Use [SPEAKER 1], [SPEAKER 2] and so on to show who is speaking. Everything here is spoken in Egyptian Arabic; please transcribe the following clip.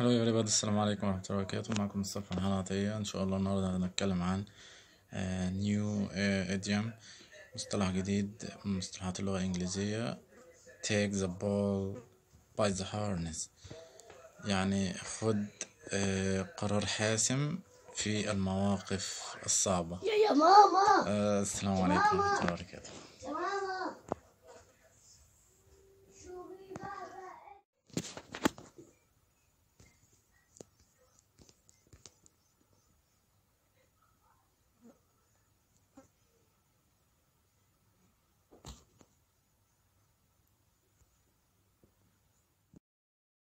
[SPEAKER 1] هلو يا ولاد السلام عليكم ورحمة الله وبركاته معكم مصطفى الحلقة عطية إن شاء الله النهاردة هنتكلم عن نيو إديوم مصطلح جديد من مصطلحات اللغة الإنجليزية take the ball by the horns يعني خد آه، قرار حاسم في المواقف الصعبة
[SPEAKER 2] يا يا ماما
[SPEAKER 1] آه، السلام عليكم ورحمة الله وبركاته